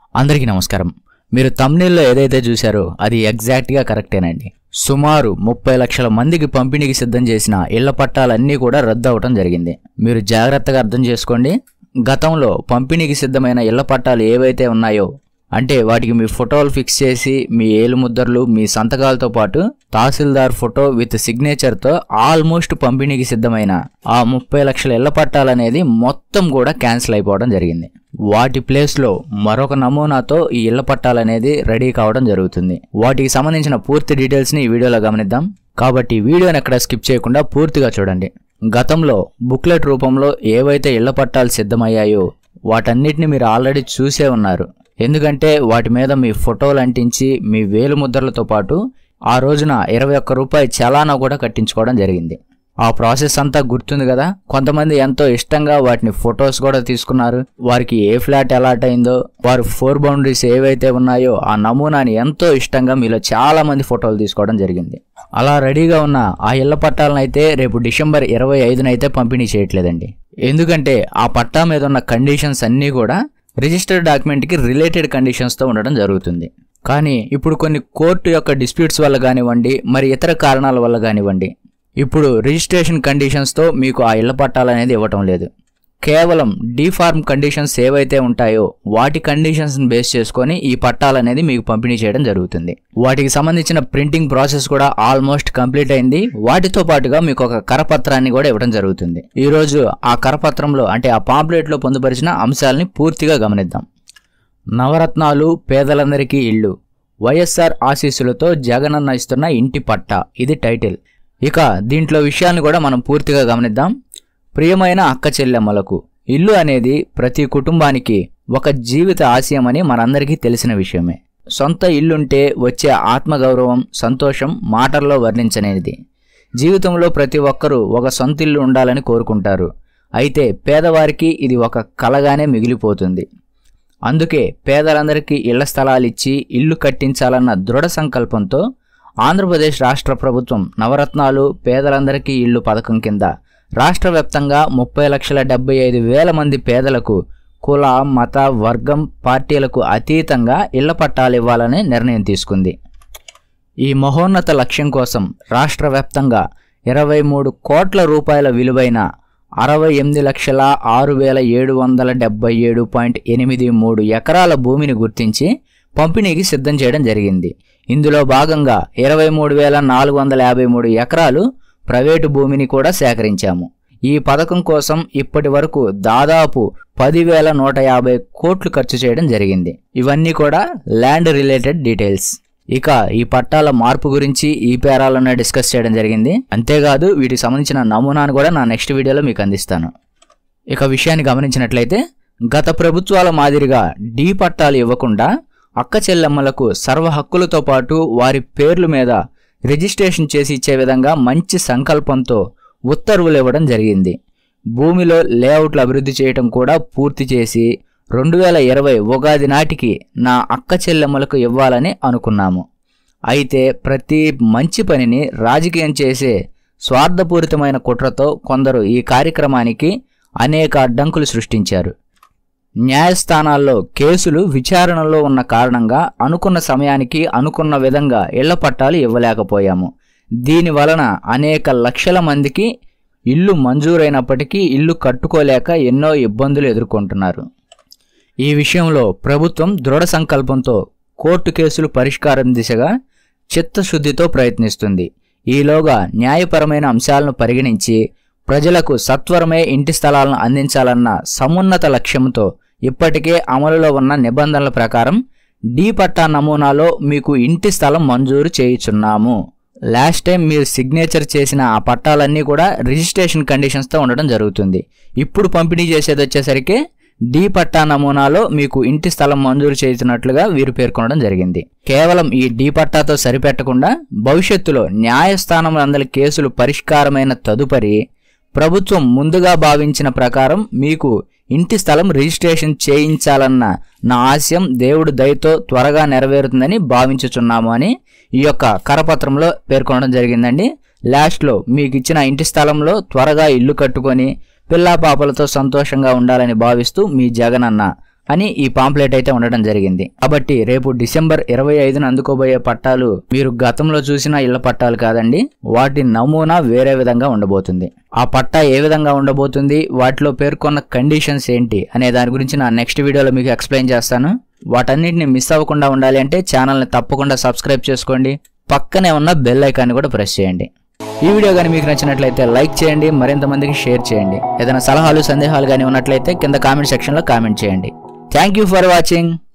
అందరికీ నమస్కారం మీరు తమ్నేల్లో ఏదైతే చూశారో అది ఎగ్జాక్ట్గా కరెక్టేనండి సుమారు ముప్పై లక్షల మందికి పంపిణీకి సిద్ధం చేసిన ఇళ్ల పట్టాలన్నీ కూడా రద్దు అవటం జరిగింది మీరు జాగ్రత్తగా అర్థం చేసుకోండి గతంలో పంపిణీకి సిద్ధమైన ఇళ్ల పట్టాలు ఏవైతే ఉన్నాయో అంటే వాటికి మీ ఫోటోలు ఫిక్స్ చేసి మీ ఏలు ముద్రలు మీ సంతకాలతో పాటు తహసీల్దార్ ఫోటో విత్ సిగ్నేచర్తో ఆల్మోస్ట్ పంపిణీకి సిద్ధమైన ఆ ముప్పై లక్షల ఇళ్ల పట్టాలనేది మొత్తం కూడా క్యాన్సిల్ అయిపోవడం జరిగింది వాటి ప్లేస్లో మరొక నమూనాతో ఈ ఇళ్ల పట్టాలనేది రెడీ కావడం జరుగుతుంది వాటికి సంబంధించిన పూర్తి డీటెయిల్స్ని ఈ వీడియోలో గమనిద్దాం కాబట్టి ఈ వీడియోని ఎక్కడ స్కిప్ చేయకుండా పూర్తిగా చూడండి గతంలో బుక్లెట్ రూపంలో ఏవైతే ఇళ్ల పట్టాలు సిద్ధమయ్యాయో వాటన్నిటిని మీరు ఆల్రెడీ చూసే ఉన్నారు ఎందుకంటే వాటి మీద మీ ఫోటోలు అంటించి మీ వేలు ముద్రలతో పాటు ఆ రోజున ఇరవై ఒక్క రూపాయి చలానా కూడా కట్టించుకోవడం జరిగింది ఆ ప్రాసెస్ అంతా గుర్తుంది కదా కొంతమంది ఎంతో ఇష్టంగా వాటిని ఫొటోస్ కూడా తీసుకున్నారు వారికి ఏ ఫ్లాట్ అలాట్ అయిందో వారు ఫోర్ బౌండరీస్ ఏవైతే ఉన్నాయో ఆ నమూనాని ఎంతో ఇష్టంగా మీలో చాలా మంది ఫోటోలు తీసుకోవడం జరిగింది అలా రెడీగా ఉన్న ఆ ఇళ్ల పట్టాలను అయితే రేపు డిసెంబర్ ఇరవై ఐదునైతే పంపిణీ చేయట్లేదండి ఎందుకంటే ఆ పట్టా మీద ఉన్న కండిషన్స్ అన్నీ కూడా రిజిస్టర్డ్ డాక్యుమెంట్కి రిలేటెడ్ కండిషన్స్తో ఉండడం జరుగుతుంది కానీ ఇప్పుడు కొన్ని కోర్టు యొక్క డిస్ప్యూట్స్ వల్ల కానివ్వండి మరి ఇతర కారణాల వల్ల కానివ్వండి ఇప్పుడు రిజిస్ట్రేషన్ కండిషన్స్తో మీకు ఆ ఇళ్ల పట్టాలు అనేది ఇవ్వటం లేదు కేవలం డీఫార్మ్ కండిషన్స్ ఏవైతే ఉంటాయో వాటి కండిషన్స్ని బేస్ చేసుకొని ఈ పట్టాలు అనేది మీకు పంపిణీ చేయడం జరుగుతుంది వాటికి సంబంధించిన ప్రింటింగ్ ప్రాసెస్ కూడా ఆల్మోస్ట్ కంప్లీట్ అయింది వాటితో పాటుగా మీకు ఒక కరపత్రాన్ని కూడా ఇవ్వడం జరుగుతుంది ఈ రోజు ఆ కరపత్రంలో అంటే ఆ పాంప్లెట్లో పొందుపరిచిన అంశాలని పూర్తిగా గమనిద్దాం నవరత్నాలు పేదలందరికీ ఇళ్ళు వైఎస్ఆర్ ఆశీస్సులతో జగనన్న ఇస్తున్న ఇంటి పట్ట ఇది టైటిల్ ఇక దీంట్లో విషయాన్ని కూడా మనం పూర్తిగా గమనిద్దాం ప్రియమైన అక్క చెల్లెమ్మలకు ఇల్లు అనేది ప్రతి కుటుంబానికి ఒక జీవిత ఆశయం అని మనందరికీ తెలిసిన విషయమే సొంత ఇల్లుంటే వచ్చే ఆత్మగౌరవం సంతోషం మాటల్లో వర్ణించనేది జీవితంలో ప్రతి ఒక్కరూ ఒక సొంత ఇల్లు ఉండాలని కోరుకుంటారు అయితే పేదవారికి ఇది ఒక కలగానే మిగిలిపోతుంది అందుకే పేదలందరికీ ఇళ్ల స్థలాలిచ్చి ఇల్లు కట్టించాలన్న దృఢ సంకల్పంతో ఆంధ్రప్రదేశ్ రాష్ట్ర ప్రభుత్వం నవరత్నాలు పేదలందరికీ ఇల్లు పథకం కింద రాష్ట్ర వ్యాప్తంగా ముప్పై లక్షల డెబ్బై ఐదు వేల మంది పేదలకు కుల మత వర్గం పార్టీలకు అతీతంగా ఇళ్ల పట్టాలు ఇవ్వాలని నిర్ణయం తీసుకుంది ఈ మహోన్నత లక్ష్యం కోసం రాష్ట్ర వ్యాప్తంగా ఇరవై మూడు కోట్ల రూపాయల విలువైన అరవై ఎనిమిది లక్షల ఆరు వేల ఏడు వందల డెబ్బై ఏడు పాయింట్ ఎనిమిది మూడు ఎకరాల భూమిని గుర్తించి పంపిణీకి సిద్ధం చేయడం జరిగింది ఇందులో భాగంగా ఇరవై మూడు వేల నాలుగు వందల యాభై మూడు ఎకరాలు ప్రైవేటు భూమిని కూడా సేకరించాము ఈ పథకం కోసం ఇప్పటి వరకు దాదాపు పదివేల నూట యాభై కోట్లు ఖర్చు చేయడం జరిగింది ఇవన్నీ కూడా ల్యాండ్ రిలేటెడ్ డీటెయిల్స్ ఇక ఈ పట్టాల మార్పు గురించి ఈ పేరాలను డిస్కస్ చేయడం జరిగింది అంతేకాదు వీటికి సంబంధించిన నమూనాను కూడా నా నెక్స్ట్ వీడియోలో మీకు అందిస్తాను ఇక విషయాన్ని గమనించినట్లయితే గత ప్రభుత్వాల మాదిరిగా డీ పట్టాలు ఇవ్వకుండా అక్క చెల్లెమ్మలకు సర్వ హక్కులతో పాటు వారి పేర్ల మీద రిజిస్ట్రేషన్ చేసి ఇచ్చే విధంగా మంచి సంకల్పంతో ఉత్తర్వులు ఇవ్వడం జరిగింది భూమిలో లేఅవుట్లు అభివృద్ధి చేయటం కూడా పూర్తి చేసి రెండు వేల ఇరవై ఉగాది నాటికి నా అక్క చెల్లెమ్మలకు ఇవ్వాలని అనుకున్నాము అయితే ప్రతి మంచి పనిని రాజకీయం చేసే స్వార్థపూరితమైన కుట్రతో కొందరు ఈ కార్యక్రమానికి అనేక అడ్డంకులు సృష్టించారు న్యాయస్థానాల్లో కేసులు విచారణలో ఉన్న కారణంగా అనుకున్న సమయానికి అనుకున్న విధంగా ఇళ్ల పట్టాలు ఇవ్వలేకపోయాము దీని వలన అనేక లక్షల మందికి ఇల్లు మంజూరైనప్పటికీ ఇల్లు కట్టుకోలేక ఎన్నో ఇబ్బందులు ఎదుర్కొంటున్నారు ఈ విషయంలో ప్రభుత్వం దృఢ సంకల్పంతో కోర్టు కేసులు పరిష్కారం దిశగా చిత్తశుద్ధితో ప్రయత్నిస్తుంది ఈలోగా న్యాయపరమైన అంశాలను పరిగణించి ప్రజలకు సత్వరమే ఇంటి స్థలాలను అందించాలన్న సమున్నత లక్ష్యంతో ఇప్పటికే అమలులో ఉన్న నిబంధనల ప్రకారం డీ పట్టా నమూనాలో మీకు ఇంటి స్థలం మంజూరు చేయుచున్నాము లాస్ట్ టైం మీరు సిగ్నేచర్ చేసిన ఆ పట్టాలన్నీ కూడా రిజిస్ట్రేషన్ కండిషన్స్తో ఉండడం జరుగుతుంది ఇప్పుడు పంపిణీ చేసేది వచ్చేసరికి డీ పట్టా నమూనాలో మీకు ఇంటి స్థలం మంజూరు చేస్తున్నట్లుగా వీరు పేర్కొనడం జరిగింది కేవలం ఈ డీ పట్టాతో సరిపెట్టకుండా భవిష్యత్తులో న్యాయస్థానములందరి కేసులు పరిష్కారమైన తదుపరి ప్రభుత్వం ముందుగా భావించిన ప్రకారం మీకు ఇంటి స్థలం రిజిస్ట్రేషన్ చేయించాలన్న నా ఆశయం దేవుడు దయతో త్వరగా నెరవేరుతుందని భావించుచున్నాము అని ఈ యొక్క కరపత్రంలో పేర్కొనడం జరిగిందండి లాస్ట్లో మీకు ఇచ్చిన ఇంటి స్థలంలో త్వరగా ఇల్లు కట్టుకొని పిల్లా పాపలతో సంతోషంగా ఉండాలని భావిస్తూ మీ జగనన్న అని ఈ పాంప్లెట్ అయితే ఉండడం జరిగింది కాబట్టి రేపు డిసెంబర్ ఇరవై ఐదున అందుకోబోయే పట్టాలు మీరు గతంలో చూసిన ఇళ్ల పట్టాలు కాదండి వాటి నమూనా వేరే విధంగా ఉండబోతుంది ఆ పట్టా ఏ విధంగా ఉండబోతుంది వాటిలో పేర్కొన్న కండిషన్స్ ఏంటి అనే దాని గురించి నా నెక్స్ట్ వీడియోలో మీకు ఎక్స్ప్లెయిన్ చేస్తాను వాటన్నిటిని మిస్ అవ్వకుండా ఉండాలి అంటే ఛానల్ని తప్పకుండా సబ్స్క్రైబ్ చేసుకోండి పక్కనే ఉన్న బెల్ ఐకాన్ని కూడా ప్రెస్ చేయండి ఈ వీడియో కానీ మీకు నచ్చినట్లయితే లైక్ చేయండి మరింత మందికి షేర్ చేయండి ఏదైనా సలహాలు సందేహాలు కానీ ఉన్నట్లయితే కింద కామెంట్ సెక్షన్లో కామెంట్ చేయండి థ్యాంక్ యూ ఫర్ వాచింగ్